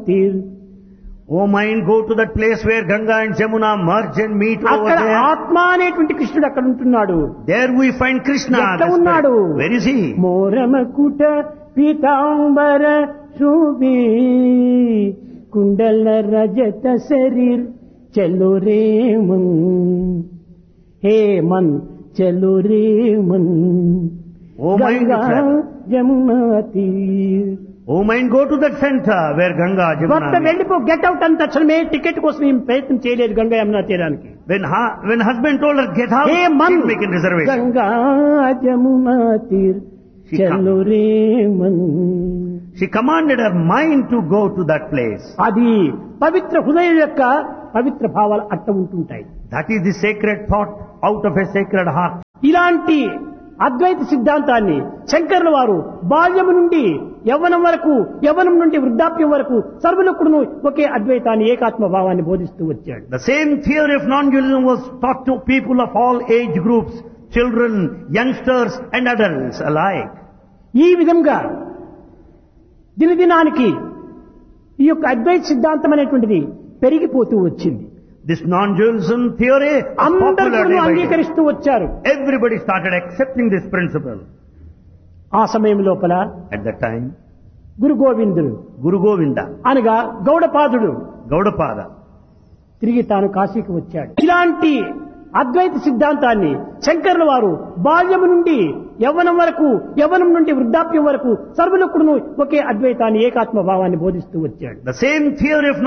తీర్ O mind, go to that place where Ganga and Jamuna merge and meet over అక్కడ there. ఆత్మ అనేటువంటి కృష్ణుడు అక్కడ ఉంటున్నాడు There we find Krishna. ఎక్కడ the ఉన్నాడు? spirit. Where is he? మోరమకుట పీతాంబర Sobhi కుండల రజత శరీర్ చలో రే మన్ హే మన్ చలో రే మన్ O mind, Ganga travel. Jamuna తీర్ O mind, go to that center where Ganga, భర్త Jamuna meet. వెళ్ళిపో గెట్ అవుట్ అంత తక్షణమే టికెట్ కోసం ఏం ప్రయత్నం చేయలేదు గంగా యమునా తీరానికి When, ha- when husband told her, get out, హే మన్ she's making reservation. Ganga Jamuna తీర్ She చలో రే మన్ She commanded her mind to go to that place. అది పవిత్ర హృదయం యొక్క పవిత్ర భావాలు అట్ట ఉంటుంటాయి That is the sacred thought out of a sacred heart. ఇలాంటి అద్వైత సిద్ధాంతాన్ని శంకరుల వారు బాల్యము నుండి యవ్వనం వరకు యవ్వనం నుండి వృద్ధాప్యం వరకు సర్వలకుడును ఒకే అద్వైతాన్ని ఏకాత్మ భావాన్ని బోధిస్తూ వచ్చాడు The same theory of non-dualism was taught to people of all age groups, children, youngsters and adults alike. ఈ విధంగా దినదినానికి ఈ యొక్క అద్వైత సిద్ధాంతం అనేటువంటిది పెరిగిపోతూ వచ్చింది This non-dualism theory is అందరూ popular కూడా day by day. అంగీకరిస్తూ వచ్చారు Everybody started accepting this principle. ఆ సమయం లోపల At that time, Guru Govindudu Guru Govinda, అనగా గౌడపాదుడు Gaudapada, తిరిగి తాను కాశీకి వచ్చాడు ఇలాంటి అద్వైత సిద్ధాంతాన్ని శంకరుల వారు బాల్యము నుండి యవ్వనం వరకు యవ్వనం నుండి వృద్ధాప్యం వరకు సర్వలకుడును ఒకే అద్వైతాన్ని ఏకాత్మ భావాన్ని బోధిస్తూ వచ్చాడు the same theory of